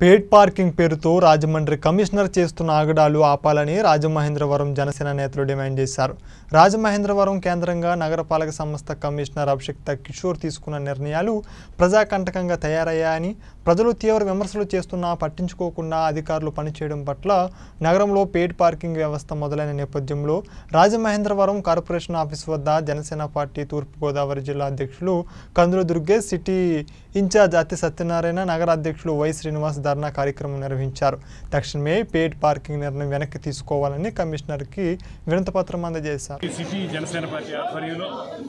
పేడ్ parking పేరుతో Rajahmundry commissioner చేస్తున్న ఆగడాలు ఆపాలని రాజమహేంద్రవరం జనసేన నేతలు డిమాండ్ చేశారు రాజమహేంద్రవరం కేంద్రంగా నగరపాలక సంస్థ కమిషనర్ అభిషిక్త కిషోర్ తీసుకున్న నిర్ణయాలు ప్రజాకంటకంగా తయారయ్యాయని ప్రజలు తీవ్ర విమర్శలు చేస్తున్నా పట్టించుకోకుండా అధికారులు పనిచేయడం పట్ల నగరంలో పేడ్ పార్కింగ్ వ్యవస్థ మొదలైన నేపథ్యంలో రాజమహేంద్రవరం కార్పొరేషన్ ఆఫీస్ వద్ద జనసేన పార్టీ తూర్పుగోదావరి జిల్లా అధ్యక్షులు కందుల దుర్గేష్ సిటీ ఇన్ఛార్జ్ అతి సత్యనారాయణ నగర అధ్యక్షులు వై శ్రీనివాస్ ధర్నా కార్యక్రమం నిర్వహించారు తక్షణమే పేడ్ పార్కింగ్ నిర్ణయం వెనక్కి తీసుకోవాలని కమిషనర్కి వినతిపత్రం అందజేశారు ఈ సిటీ జనసేన పార్టీ ఆధ్వర్యంలో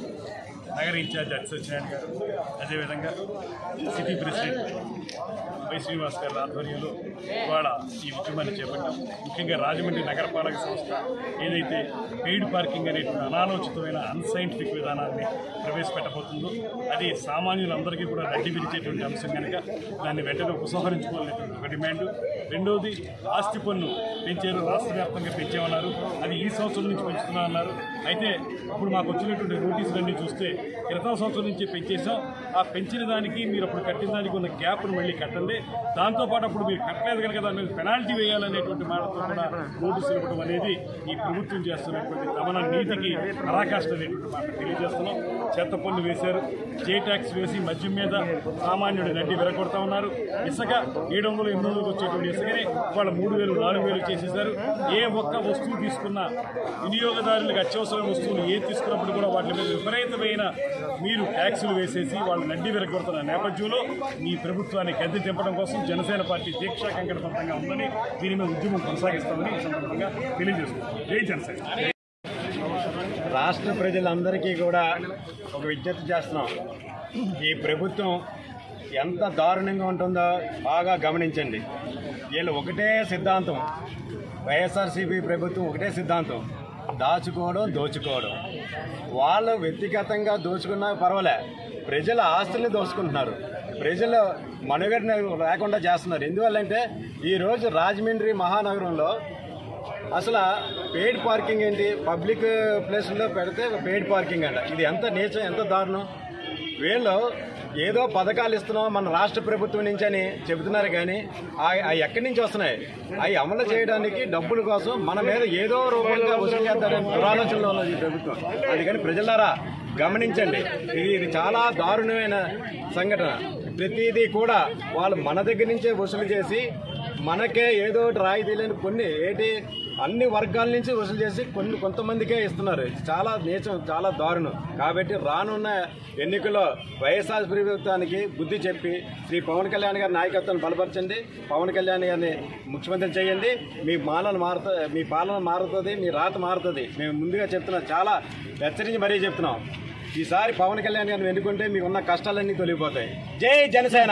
నగర ఇన్ఛార్జ్ అతి సత్యనారాయణ గారు అదేవిధంగా సిటీ ప్రెసిడెంట్ వై శ్రీనివాస్ గారి ఆధ్వర్యంలో ఇవాళ ఈ ఉద్యమాన్ని చేపట్టాం ముఖ్యంగా రాజమండ్రి నగరపాలక సంస్థ ఏదైతే పెయిడ్ పార్కింగ్ అనేటువంటి అనాలోచితమైన అన్సైంటిఫిక్ విధానాన్ని ప్రవేశపెట్టబోతుందో అది సామాన్యులందరికీ కూడా రడ్డి విరిచేటువంటి అంశం కనుక దాన్ని వెంటనే ఉపసంహరించుకోవాలనేటువంటి ఒక డిమాండ్ రెండవది ఆస్తి పన్ను పెంచారు రాష్ట్ర వ్యాప్తంగా పెంచామన్నారు అది ఈ సంవత్సరం నుంచి పెంచుతున్నా అన్నారు అయితే ఇప్పుడు మాకు వచ్చినటువంటి నోటీసులన్నీ చూస్తే క్రితం సంవత్సరం నుంచి పెంచేసాం ఆ పెంచిన దానికి మీరు అప్పుడు కట్టిన దానికి ఉన్న గ్యాప్ను మళ్ళీ కట్టండి దాంతోపాటు అప్పుడు మీరు కట్టలేదు కనుక దాని మీద పెనాల్టీ వేయాలనేటువంటి మాటతో కూడా నోటీసులు ఇవ్వడం అనేది ఈ ప్రభుత్వం చేస్తున్నటువంటి తమన నీతికి పరాకాష్ట అనేటువంటి మాట తెలియజేస్తున్నాం చెత్త పన్ను వేశారు జే ట్యాక్స్ వేసి మద్యం మీద సామాన్యుడి నడ్డి విరగొడతా ఉన్నారు ఇసుక ఏడు వందలు ఎనిమిది వందలకు వచ్చేటువంటి ఇసుకని వాళ్ళ మూడు వేలు నాలుగు వేలు చేసేశారు ఏ ఒక్క వస్తువు తీసుకున్నా వినియోగదారులకు అత్యవసరమైన వస్తువులు ఏ తీసుకున్నప్పుడు కూడా వాటి మీద విపరీతమైన మీరు ట్యాక్సులు వేసేసి వాళ్ళు నడ్డి విరగొడుతున్న నేపథ్యంలో మీ ప్రభుత్వాన్ని గద్దె దింపడం కోసం జనసేన పార్టీ దీక్షా కంకణబద్ధంగా ఉందని దీని మీద ఉద్యమం కొనసాగిస్తామని ఈ సందర్భంగా తెలియజేస్తున్నాం జై జనసేన రాష్ట్ర ప్రజలందరికీ కూడా ఒక విజ్ఞప్తి చేస్తున్నాం ఈ ప్రభుత్వం ఎంత దారుణంగా ఉంటుందో బాగా గమనించండి వీళ్ళు ఒకటే సిద్ధాంతం వైఎస్ఆర్సీపీ ప్రభుత్వం ఒకటే సిద్ధాంతం దాచుకోవడం దోచుకోవడం వాళ్ళు వ్యక్తిగతంగా దోచుకున్నా పర్వాలే ప్రజల ఆస్తుల్ని దోచుకుంటున్నారు ప్రజల మనుగడని లేకుండా చేస్తున్నారు ఎందువల్లంటే ఈరోజు రాజమండ్రి మహానగరంలో అసలు పెయిడ్ పార్కింగ్ ఏంటి పబ్లిక్ ప్లేస్లో పెడితే పెయిడ్ పార్కింగ్ అంట ఇది ఎంత నీచం ఎంత దారుణం వీళ్ళు ఏదో పథకాలు ఇస్తున్నాం మన రాష్ట్ర ప్రభుత్వం నుంచి అని చెబుతున్నారు కానీ అవి ఎక్కడి నుంచి వస్తున్నాయి అవి అమలు చేయడానికి డబ్బుల కోసం మన మీద ఏదో రూపంగా వసూలు చేస్తారని దురాలోచనలో ఉన్నది ఈ ప్రభుత్వం అందుకని ప్రజలారా గమనించండి ఇది ఇది చాలా దారుణమైన సంఘటన ప్రతిదీ కూడా వాళ్ళు మన దగ్గర నుంచే వసూలు చేసి మనకే ఏదో ఒకటి రాయితీలేని కొన్ని ఏంటి అన్ని వర్గాల నుంచి వసూలు చేసి కొన్ని కొంతమందికే ఇస్తున్నారు ఇది చాలా నీచం చాలా దారుణం కాబట్టి రానున్న ఎన్నికల్లో వైఎస్ఆర్ ప్రభుత్వానికి బుద్ధి చెప్పి శ్రీ పవన్ కళ్యాణ్ గారి నాయకత్వాన్ని బలపరచండి పవన్ కళ్యాణ్ గారిని ముఖ్యమంత్రి చేయండి మీ పాలన మారుతుంది మీ పాలన మారుతుంది మీ రాత మారుతుంది మేము ముందుగా చెప్తున్నాం చాలా హెచ్చరించి మరీ చెప్తున్నాం ఈసారి పవన్ కళ్యాణ్ గారిని ఎన్నుకుంటే మీకు ఉన్న కష్టాలన్నీ తొలగిపోతాయి జై జనసేన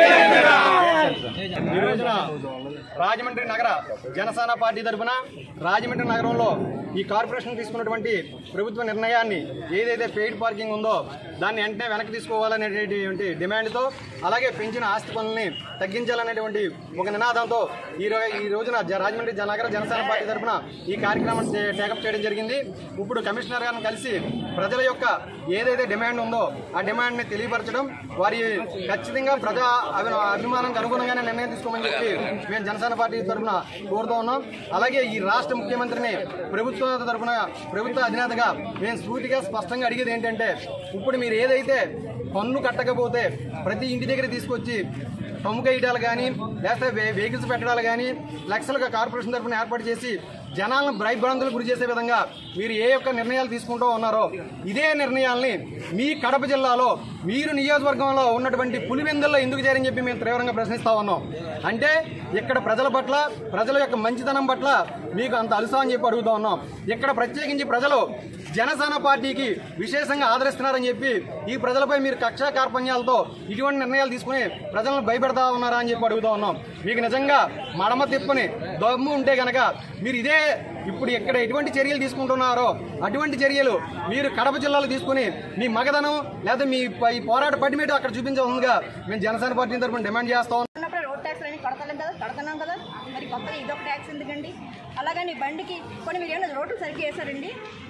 ఈ రోజున రాజమండ్రి నగర జనసేన పార్టీ తరఫున రాజమండ్రి నగరంలో ఈ కార్పొరేషన్ తీసుకున్నటువంటి ప్రభుత్వ నిర్ణయాన్ని ఏదైతే పెయిడ్ పార్కింగ్ ఉందో దాన్ని వెంటనే వెనక్కి తీసుకోవాలనేటువంటి డిమాండ్తో అలాగే పెంచిన ఆస్తి పనుల్ని తగ్గించాలనేటువంటి ఒక నినాదంతో ఈ రో ఈ రోజున జ- రాజమండ్రి జ- నగర జనసేన పార్టీ తరఫున ఈ కార్యక్రమం టేకప్ చేయడం జరిగింది ఇప్పుడు కమిషనర్ గారిని కలిసి ప్రజల యొక్క ఏదైతే డిమాండ్ ఉందో ఆ డిమాండ్ని తెలియపరచడం వారి ఖచ్చితంగా ప్రజా అభి- అభిమానానికి అనుగుణంగానే నిర్ణయం తీసుకోమని చెప్పి మేము జనసేన పార్టీ తరఫున కోరుతూ ఉన్నాం అలాగే ఈ రాష్ట్ర ముఖ్యమంత్రిని ప్రభుత్వ తరఫున ప్రభుత్వ అధినేతగా మేము సూటిగా స్పష్టంగా అడిగేది ఏంటంటే ఇప్పుడు మీరు ఏదైతే పన్ను కట్టకపోతే ప్రతి ఇంటి దగ్గర తీసుకొచ్చి పమ్ము వేయడాలు కానీ లేకపోతే వే- వెహికల్స్ పెట్టడాలు కానీ లక్షలుగా కార్పొరేషన్ తరఫున ఏర్పాటు చేసి జనాలను భయభ్రాంతులకు గురి చేసే విధంగా మీరు ఏ యొక్క నిర్ణయాలు తీసుకుంటూ ఉన్నారో ఇదే నిర్ణయాల్ని మీ కడప జిల్లాలో మీరు నియోజకవర్గంలో ఉన్నటువంటి పులివెందుల్లో ఎందుకు చేరని చెప్పి మేము తీవ్రంగా ప్రశ్నిస్తా ఉన్నాం అంటే ఇక్కడ ప్రజల పట్ల ప్రజల యొక్క మంచితనం పట్ల మీకు అంత అలుసా అని చెప్పి అడుగుతా ఉన్నాం ఇక్కడ ప్రత్యేకించి ప్రజలు జనసేన పార్టీకి విశేషంగా ఆదరిస్తున్నారని చెప్పి ఈ ప్రజలపై మీరు కక్షా కార్పణ్యాలతో ఇటువంటి నిర్ణయాలు తీసుకుని ప్రజలను భయపెడతా ఉన్నారా అని చెప్పి అడుగుతా ఉన్నాం మీకు నిజంగా మడమ తిప్పని దమ్ము ఉంటే గనక మీరు ఇదే ఇప్పుడు ఇక్కడ ఎటువంటి చర్యలు తీసుకుంటున్నారో అటువంటి చర్యలు మీరు కడప జిల్లాలో తీసుకుని మీ మగదనం లేదా మీ ప- ఈ పోరాట పట్టిమేట అక్కడ చూపించాల్సిందిగా మేము జనసేన పార్టీ తరఫున డిమాండ్ చేస్తాం ఉన్నప్పుడు రోడ్ ట్యాక్స్ అని కడతలేం కదా కడతన్నాం కదా మరి కొత్తగా ఇదొక ట్యాక్స్ ఎందుకండి అలాగని బండికి కొన్ని మీరు ఏమైనా రోడ్లు సరిగ్గా వేశారండి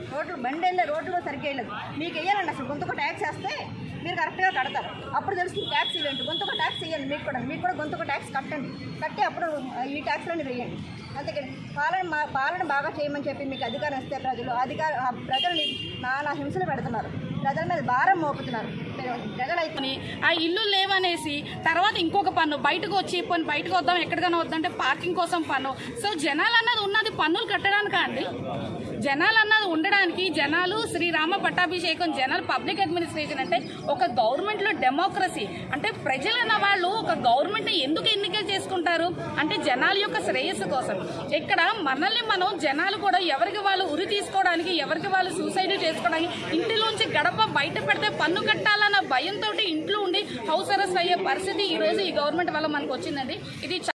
రోడ్లు బండి వెళ్ళే రోడ్లు కూడా సరిగ్గా వెళ్ళదు మీకు వేయాలండి అసలు గొంతుకు ట్యాక్స్ వేస్తే మీరు కరెక్ట్గా కడతారు అప్పుడు తెలుస్తుంది ట్యాక్స్ ఇవ్వండి గొంతుకు ట్యాక్స్ ఇవ్వండి మీకు కూడా మీకు కూడా గొంతుకు ట్యాక్స్ కట్టండి కట్టి అప్పుడు ఈ ట్యాక్స్లన్నీ వేయండి అంతేకాని పాలన మా పాలన బాగా చేయమని చెప్పి మీకు అధికారం ఇస్తే ప్రజలు అధికార ఆ ప్రజల్ని నానా హింసలు పెడుతున్నారు ప్రజల మీద భారం మోపుతున్నారు ప్రజలైతే అని ఆ ఇల్లు లేవనేసి తర్వాత ఇంకొక పన్ను బయటకు వచ్చి పోనీ బయటకు వద్దాం ఎక్కడికైనా వద్దంటే పార్కింగ్ కోసం పన్ను సో జనాలు అన్నది ఉన్నది పన్నులు కట్టడానికా అండి జనాలు అన్నది ఉండడానికి జనాలు శ్రీరామ పట్టాభిషేకం జనాలు పబ్లిక్ అడ్మినిస్ట్రేషన్ అంటే ఒక గవర్నమెంట్ లో డెమోక్రసీ అంటే ప్రజలు అన్న వాళ్ళు ఒక గవర్నమెంట్ ఎందుకు ఎన్నిక చేసుకుంటారు అంటే జనాల యొక్క శ్రేయస్సు కోసం ఇక్కడ మనల్ని మనం జనాలు కూడా ఎవరికి వాళ్ళు ఉరి తీసుకోవడానికి ఎవరికి వాళ్ళు సూసైడ్ చేసుకోవడానికి ఇంటిలోంచి గడప బయట పెడితే పన్ను కట్టాలన్న భయంతో ఇంట్లో ఉండి హౌస్ అరెస్ట్ అయ్యే పరిస్థితి ఈ రోజు ఈ గవర్నమెంట్ వల్ల మనకు వచ్చిందండి ఇది